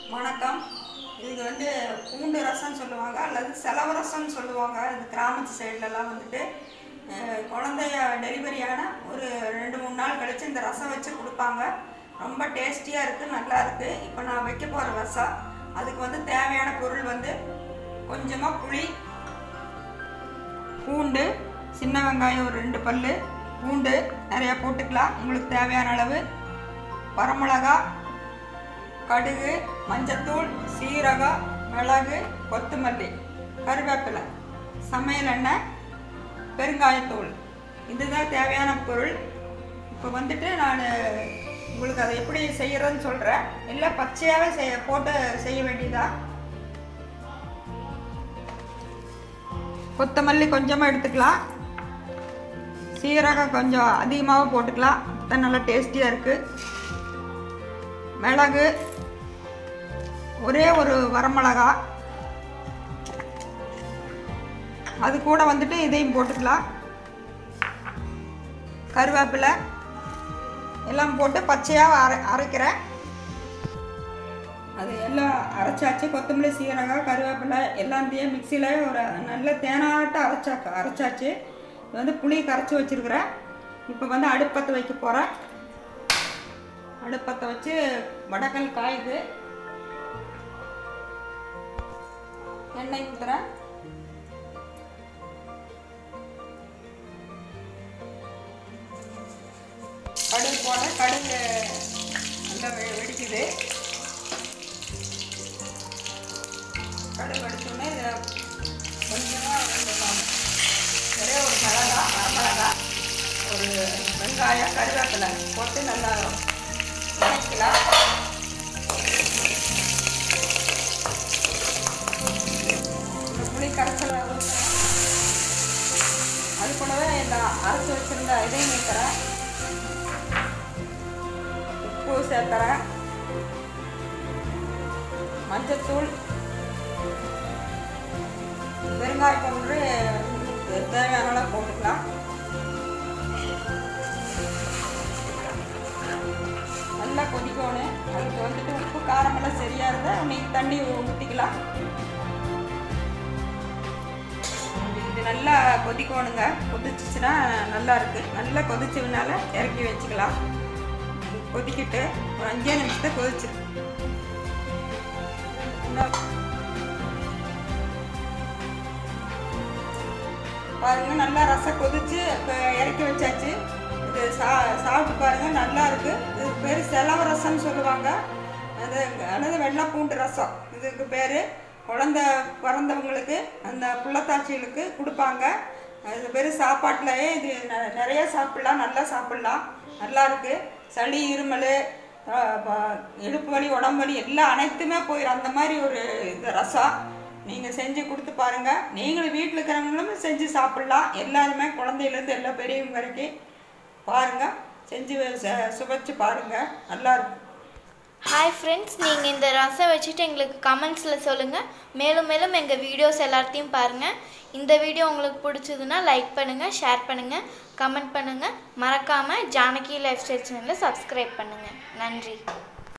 வணக்கம் இது வந்து பூண்டு ரசம் சொல்லுவாங்க அல்லது செலவு ரசம்னு சொல்லுவாங்க இந்த கிராமத்து சைட்லலாம் வந்துட்டு அஹ், குழந்தைய டெலிவரியான ஒரு ரெண்டு மூணு நாள் கழித்து இந்த ரசம் வச்சு கொடுப்பாங்க ரொம்ப டேஸ்டியாக இருக்குது நல்லா இருக்குது இப்போ நான் வைக்க போகிற ரசம் அதுக்கு வந்து தேவையான பொருள் வந்து கொஞ்சமாக புளி பூண்டு சின்ன வெங்காயம் ஒரு ரெண்டு பல் பூண்டு நிறையா போட்டுக்கலாம் உங்களுக்கு தேவையான அளவு வரமிளகா கடுகு மஞ்சத்தூள் சீரகம் மிளகு கொத்தமல்லி கருவேப்பிலை சமையல் எண்ணெய் பெருங்காயத்தூள் இதுதான் தேவையான பொருள் இப்போ வந்துட்டு நான் உங்களுக்கு அதை எப்படி செய்கிறதுன்னு சொல்கிறேன் இல்லை பச்சையாகவே செய்ய போட்டு செய்ய வேண்டியதா கொத்தமல்லி கொஞ்சமாக எடுத்துக்கலாம் சீரகம் கொஞ்சம் அதிகமாகவும் போட்டுக்கலாம் தான் நல்லா டேஸ்டியாக இருக்குது மிளகு ஒரே ஒரு வரமிளகா அது கூட வந்துட்டு இதையும் போட்டுக்கலாம் கருவேப்பிலை எல்லாம் போட்டு பச்சையாக அரை அரைக்கிறேன் அது எல்லாம் அரைச்சாச்சு கொத்தமல்லி சீரகம் கருவேப்பிலை எல்லாத்தையும் மிக்சியில் ஒரு நல்ல தேனாட்டம் அரைச்சா அரைச்சாச்சு இது வந்து புளி கரைச்சி வச்சுருக்கிறேன் இப்போ வந்து அடுப்பத்தை வைக்க போகிறேன் அடுப்பத்தை வச்சு வடக்கல் காயுது எண்ணெய் ஊற்றுறேன் கடுகு போட கடுகு நல்லா வெ- வெடிக்குது கடுகு வெடிச்சோடனே இதில் கொஞ்சமாக கொஞ்சம் ஒரே ஒரு மிளகா வரமிளகா ஒரு வெங்காயம் கருவேப்பிலை போட்டு நல்லா வதக்கலாம் இந்த புளி கரைசலை ஊற்றுறேன் அது கூடவே இந்த அரைச்சி வச்சிருந்த இதையும் ஊற்றுறேன் உப்பு சேர்த்துறேன் மஞ்சத்தூள் பெருங்காய பவுட்ரு தேவையான அளவு போட்டுக்கலாம் நல்லா கொதிக்கணும் அதுக்கு வந்துட்டு உப்பு காரமெல்லாம் சரியாக இருந்தால் நீங்கள் தண்ணி ஊற்றிக்கலாம் இது நல்லா கொதிக்கணுங்க கொதிச்சிச்சுன்னா நல்லா இருக்குது நல்லா கொதிச்சதுனால இறக்கி வச்சுக்கலாம் இது கொதிக்கிட்டு ஒரு அஞ்சே நிமிஷத்தை கொதிச்சு நல்லா பாருங்க நல்லா ரசம் கொதிச்சு இப்போ இறக்கி வச்சாச்சு இது சா சாப்பிட்டு பாருங்க நல்லா இருக்கு இது பேர் செலவு ரசம்னு சொல்லுவாங்க அது அல்லது வெள்ளை பூண்டு ரசம் இதுக்கு பேர் குழந்த பிறந்தவங்களுக்கு அந்த புள்ளத்தாச்சிகளுக்கு கொடுப்பாங்க இது பேர் சாப்பாட்டிலேயே இது ந- நிறைய சாப்பிட்லாம் நல்லா சாப்பிட்லாம் நல்லா இருக்கு சளி இருமல் அஹ், ப- இடுப்பு வலி உடம்பு வலி எல்லாம் அனைத்துமே போயிடும் அந்த மாதிரி ஒரு இது ரசம் நீங்கள் செஞ்சு கொடுத்து பாருங்கள் நீங்களும் வீட்டில் இருக்கிறவங்களும் செஞ்சு சாப்பிட்லாம் எல்லாருமே குழந்தையிலேருந்து எல்லா பெரியவங்க வரைக்கும் பாருங்கள் செஞ்சு ச- சுவைச்சு பாருங்கள் நல்லா இருக்கும் ஹாய் ஃப்ரெண்ட்ஸ் நீங்கள் இந்த ரசம் வச்சுட்டு எங்களுக்கு கமெண்ட்ஸில் சொல்லுங்கள் மேலும் மேலும் எங்கள் வீடியோஸ் எல்லாத்தையும் பாருங்கள் இந்த வீடியோ உங்களுக்கு பிடிச்சதுன்னா லைக் பண்ணுங்கள் ஷேர் பண்ணுங்கள் கமெண்ட் பண்ணுங்கள் மறக்காமல் ஜானகி லைஃப் ஸ்டைல் சேனலை சப்ஸ்கிரைப் பண்ணுங்கள் நன்றி